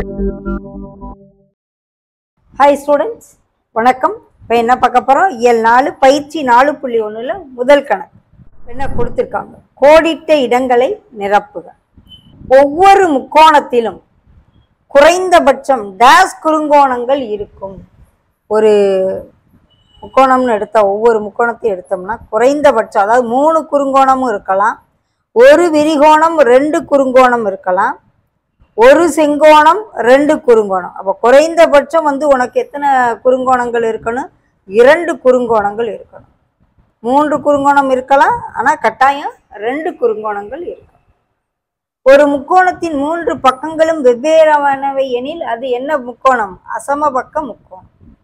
hi students வணக்கம் இப்போ என்ன பார்க்க போகிறோம் இயல் நாலு பயிற்சி நாலு புள்ளி ஒன்றில் முதல் கணக்கு என்ன கொடுத்துருக்காங்க கோடிட்ட இடங்களை நிரப்புக ஒவ்வொரு முக்கோணத்திலும் குறைந்தபட்சம் டேஸ் குறுங்கோணங்கள் இருக்கும் ஒரு முக்கோணம்னு எடுத்தா ஒவ்வொரு முக்கோணத்தையும் எடுத்தோம்னா குறைந்தபட்சம் அதாவது மூணு குறுங்கோணமும் இருக்கலாம் ஒரு விரிகோணம் ரெண்டு குறுங்கோணம் இருக்கலாம் ஒரு செங்கோணம் ரெண்டு குறுங்கோணம் அப்போ குறைந்தபட்சம் வந்து உனக்கு எத்தனை குறுங்கோணங்கள் இருக்கணும் இரண்டு குறுங்கோணங்கள் இருக்கணும் மூன்று குறுங்கோணம் இருக்கலாம் ஆனால் கட்டாயம் ரெண்டு குறுங்கோணங்கள் இருக்கணும் ஒரு முக்கோணத்தின் மூன்று பக்கங்களும் வெவ்வேறானவை எனில் அது என்ன முக்கோணம் அசமபக்க முக்கோணம்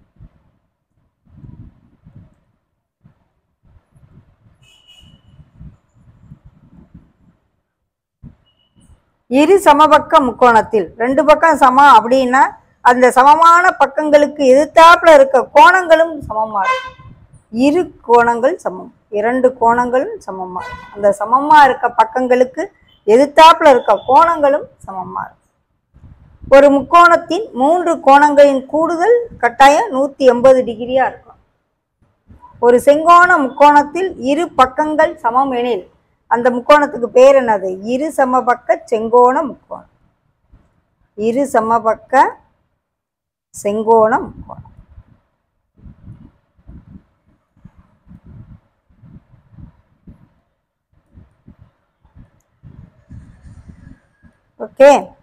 இரு சமபக்க முக்கோணத்தில் ரெண்டு பக்கம் சமம் அப்படின்னா அந்த சமமான பக்கங்களுக்கு எதிர்த்தாப்புல இருக்க கோணங்களும் சமமா இருக்கும் இரு கோணங்கள் சமம் இரண்டு கோணங்களும் சமமா இருக்கும் அந்த சமமா இருக்க பக்கங்களுக்கு எதிர்த்தாப்புல இருக்க கோணங்களும் சமமா இருக்கும் ஒரு முக்கோணத்தின் மூன்று கோணங்களின் கூடுதல் கட்டாயம் நூத்தி எண்பது டிகிரியா இருக்கும் ஒரு செங்கோண முக்கோணத்தில் இரு பக்கங்கள் சமம் எனில் அந்த முக்கோணத்துக்கு பேர் என்னது இரு சமபக்க செங்கோண முக்கோணம் இரு சமபக்க செங்கோண முக்கோணம் ஓகே